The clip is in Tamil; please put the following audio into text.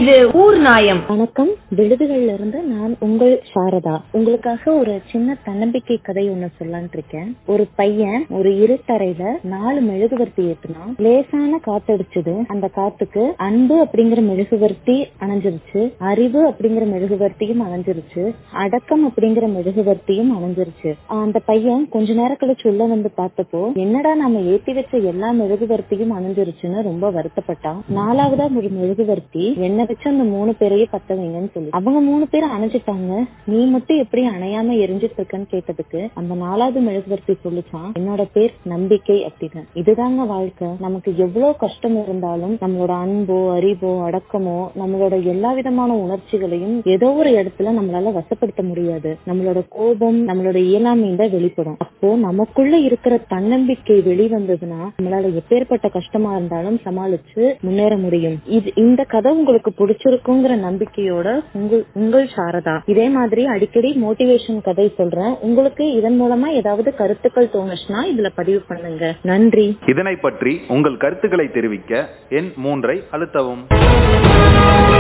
இது ஊர் நாயம் வணக்கம் விழுதுகள்ல இருந்து நான் உங்கள் சாரதா உங்களுக்காக ஒரு சின்ன தன்னம்பிக்கை கதை ஒண்ணு சொல்லலான் இருக்கேன் ஒரு பையன் ஒரு இருட்டறையில நாலு மெழுகுவர்த்தி ஏத்துனான் லேசான காத்தடிச்சது அந்த காத்துக்கு அன்பு அப்படிங்கிற மெழுகுவர்த்தி அணைஞ்சிருச்சு அறிவு அப்படிங்கிற மெழுகுவர்த்தியும் அணைஞ்சிருச்சு அடக்கம் அப்படிங்கிற மெழுகுவர்த்தியும் அணைஞ்சிருச்சு அந்த பையன் கொஞ்ச நேரம் கழிச்சு உள்ள வந்து பார்த்தப்போ என்னடா நம்ம ஏத்தி வச்ச எல்லா மெழுகுவர்த்தியும் அணைஞ்சிருச்சுன்னு ரொம்ப வருத்தப்பட்டான் நாலாவதா ஒரு மெழுகுவர்த்தி என்ன வச்சு அந்த மூணு பேரையும் பத்த வைங்கன்னு சொல்லி அவங்க மூணு பேரும் அணைஞ்சிட்டாங்க நீ மட்டும் எப்படி அணையாம எரிஞ்சிட்டு இருக்கன்னு கேட்டதுக்கு அந்த நாலாவது மெழுகுவர்த்தி சொல்லிச்சான் என்னோட பேர் நம்பிக்கை அப்படின்னு இதுதாங்க வாழ்க்கை நமக்கு எவ்வளவு கஷ்டம் இருந்தாலும் நம்மளோட அன்போ அறிவோ அடக்கமோ நம்மளோட எல்லா விதமான உணர்ச்சிகளையும் ஏதோ ஒரு இடத்துல நம்மளால வசப்படுத்த முடியாது நம்மளோட கோபம் நம்மளோட இயலாமை தான் வெளிப்படும் அப்போ நமக்குள்ள இருக்கிற தன்னம்பிக்கை வெளிவந்ததுன்னா நம்மளால எப்பேற்பட்ட கஷ்டமா இருந்தாலும் சமாளிச்சு முன்னேற முடியும் இது இந்த கதை உங்களுக்கு பிடிச்சிருக்குங்கிற நம்பிக்கையோட உங்கள் உங்கள் சாரதா இதே மாதிரி அடிக்கடி மோட்டிவேஷன் கதை சொல்றேன் உங்களுக்கு இதன் மூலமா ஏதாவது கருத்துக்கள் தோணுச்சுன்னா இதுல பதிவு பண்ணுங்க நன்றி இதனை பற்றி உங்கள் கருத்துக்களை தெரிவிக்க எண் மூன்றை அழுத்தவும்